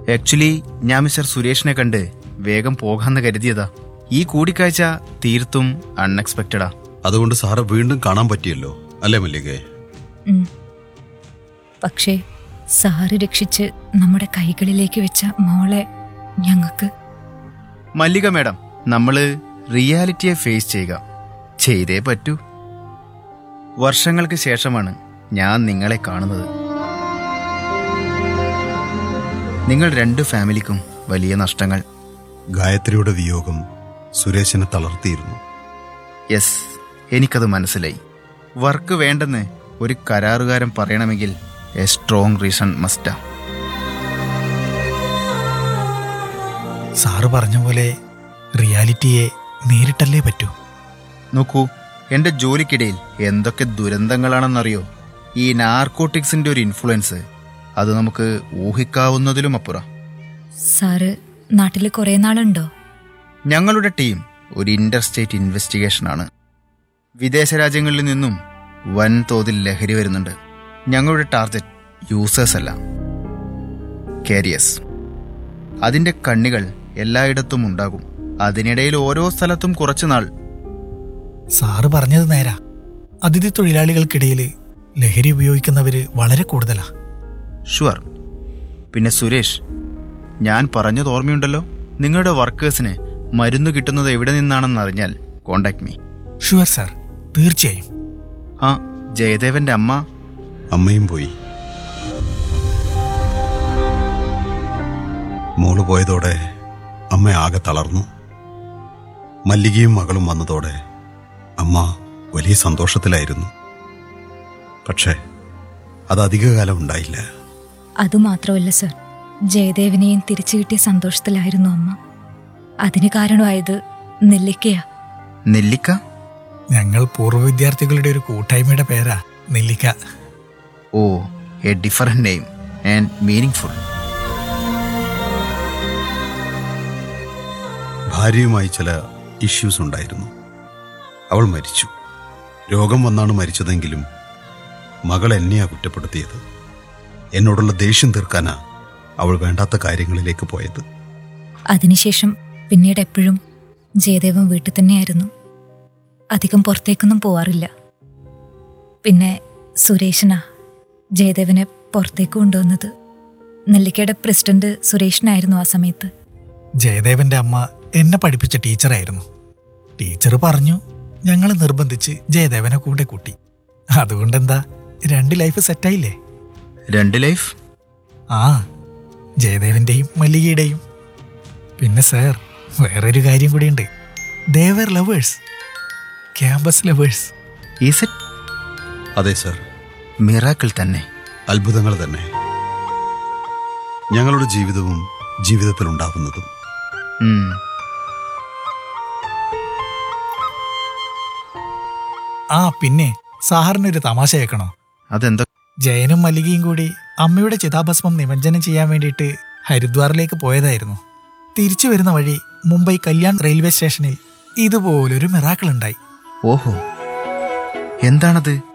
Actually ഞാൻ mister സുരേഷിനെ കണ്ട് വേഗം പോകാന്ന് കരുതിയതാ ഈ കൂടിക്കാഴ്ച തീർത്തും അൺഎക്സ്പെക്റ്റഡാ അതുകൊണ്ട് സാറ് വീണ്ടും കാണാൻ പറ്റിയല്ലോ അല്ലേ മല്ലികേ ഉം. പക്ഷേ സാറ് രക്ഷിച്ച് നമ്മുടെ കൈകളിലേക്ക് വെച്ച മോളെ ഞങ്ങൾക്ക് മല്ലിക മാഡം നമ്മള് റിയാലിറ്റിയെ ഫേസ് ചെയ്യുക ചെയ്തേ പറ്റൂ വർഷങ്ങൾക്ക് ശേഷമാണ് ഞാൻ നിങ്ങളെ കാണുന്നത് നിങ്ങൾ രണ്ട് ഫാമിലിക്കും വലിയ നഷ്ടങ്ങൾ ഗായത്രിയുടെ വിയോഗം സുരേഷിനെ തളർത്തിയിരുന്നു യെസ് എനിക്കത് മനസ്സിലായി വർക്ക് വേണ്ടെന്ന് ഒരു കരാറുകാരൻ പറയണമെങ്കിൽ എ സ്ട്രോങ് റീസൺ മസ്റ്റാ സാറ് പറഞ്ഞ പോലെ റിയാലിറ്റിയെ നേരിട്ടല്ലേ പറ്റൂ നോക്കൂ എന്റെ ജോലിക്കിടയിൽ എന്തൊക്കെ ദുരന്തങ്ങളാണെന്നറിയോ ഈ നാർക്കോട്ടിക്സിന്റെ ഒരു ഇൻഫ്ലുവൻസ് അത് നമുക്ക് ഊഹിക്കാവുന്നതിലും അപ്പുറം സാറ് നാട്ടിൽ കുറേ നാളുണ്ടോ ഞങ്ങളുടെ ടീം ഒരു ഇന്റർ സ്റ്റേറ്റ് ഇൻവെസ്റ്റിഗേഷൻ ആണ് വിദേശ രാജ്യങ്ങളിൽ നിന്നും വൻതോതിൽ ലഹരി വരുന്നുണ്ട് ഞങ്ങളുടെ ടാർഗറ്റ് യൂസേഴ്സ് അല്ല കാരിയേഴ്സ് അതിന്റെ കണ്ണികൾ എല്ലായിടത്തും ഉണ്ടാകും അതിനിടയിൽ ഓരോ സ്ഥലത്തും കുറച്ചു നാൾ സാറ് പറഞ്ഞത് നേരാ അതിഥി തൊഴിലാളികൾക്കിടയിൽ ലഹരി ഉപയോഗിക്കുന്നവര് വളരെ കൂടുതലാ ഷുവർ പിന്നെ സുരേഷ് ഞാൻ പറഞ്ഞത് ഓർമ്മയുണ്ടല്ലോ നിങ്ങളുടെ വർക്കേഴ്സിന് മരുന്ന് കിട്ടുന്നത് എവിടെ നിന്നാണെന്ന് അറിഞ്ഞാൽ കോണ്ടാക്ട് മീ ഷുവർ സാർ തീർച്ചയായും ആ ജയദേവന്റെ അമ്മ അമ്മയും പോയി മോള് പോയതോടെ അമ്മ ആകെ തളർന്നു മല്ലികയും മകളും വന്നതോടെ അമ്മ വലിയ സന്തോഷത്തിലായിരുന്നു പക്ഷേ അത് അധികകാലം ഉണ്ടായില്ല അതുമാത്രമല്ല സർ ജയദേവിനെയും തിരിച്ചു കിട്ടിയ സന്തോഷത്തിലായിരുന്നു അമ്മ അതിന് കാരണമായത് നെല്ലിക്കയാ നെല്ലിക്ക ഞങ്ങൾ പൂർവ്വ വിദ്യാർത്ഥികളുടെ ഒരു കൂട്ടായ്മയുടെ പേരാ നെല്ലിക്ക oh a different name and meaning full ഭാര്യയുമായി ചില ഇഷ്യൂസ് ഉണ്ടായിരുന്നു അവൾ മരിച്ചു രോഗം വന്നാണ് മരിച്ചതെങ്കിലും മകൾ എന്നെയാ കുറ്റപ്പെടുത്തിയത് എന്നോടുള്ള ദേഷ്യം തീർക്കാനാ അവൾ വേണ്ടാത്ത കാര്യങ്ങളിലേക്ക് പോയത് അതിനുശേഷം പിന്നീട് എപ്പോഴും ജയദേവൻ വീട്ടിൽ തന്നെയായിരുന്നു അധികം പുറത്തേക്കൊന്നും പോവാറില്ല പിന്നെ സുരേഷനാ ജയദേവനെ പുറത്തേക്ക് കൊണ്ടുവന്നത് നെല്ലിക്കയുടെ പ്രസിഡന്റ് സുരേഷനായിരുന്നു ആ സമയത്ത് ജയദേവന്റെ അമ്മ എന്നെ പഠിപ്പിച്ച ടീച്ചറായിരുന്നു ടീച്ചർ പറഞ്ഞു ഞങ്ങൾ നിർബന്ധിച്ച് ജയദേവനെ കൂടെ കൂട്ടി അതുകൊണ്ടെന്താ രണ്ട് ലൈഫ് സെറ്റായില്ലേ രണ്ട് ലൈഫ് ആ ജയദേവന്റെയും മല്ലികയുടെയും പിന്നെ സാർ വേറൊരു കാര്യം കൂടിയുണ്ട് ദേവർ lovers campus lovers is it അതെ സർ മിറാക്കിൾ തന്നെ അത്ഭുതങ്ങൾ തന്നെ ഞങ്ങളുടെ ജീവിതവും ജീവിതത്തിൽ ഉണ്ടാവുന്നതും ഉം. ആ പിന്നെ സാറിനൊരു തമാശ കേൾക്കണോ അതെന്താ ജയനും മല്ലികയും കൂടി അമ്മയുടെ ചിതാഭസ്മം നിമജ്ജനം ചെയ്യാൻ വേണ്ടിയിട്ട് ഹരിദ്വാറിലേക്ക് പോയതായിരുന്നു തിരിച്ചു വരുന്ന വഴി മുംബൈ കല്യാൺ റെയിൽവേ സ്റ്റേഷനിൽ ഇതുപോലൊരു മിറാക്കിൾ ഉണ്ടായി ഓഹോ എന്താണത്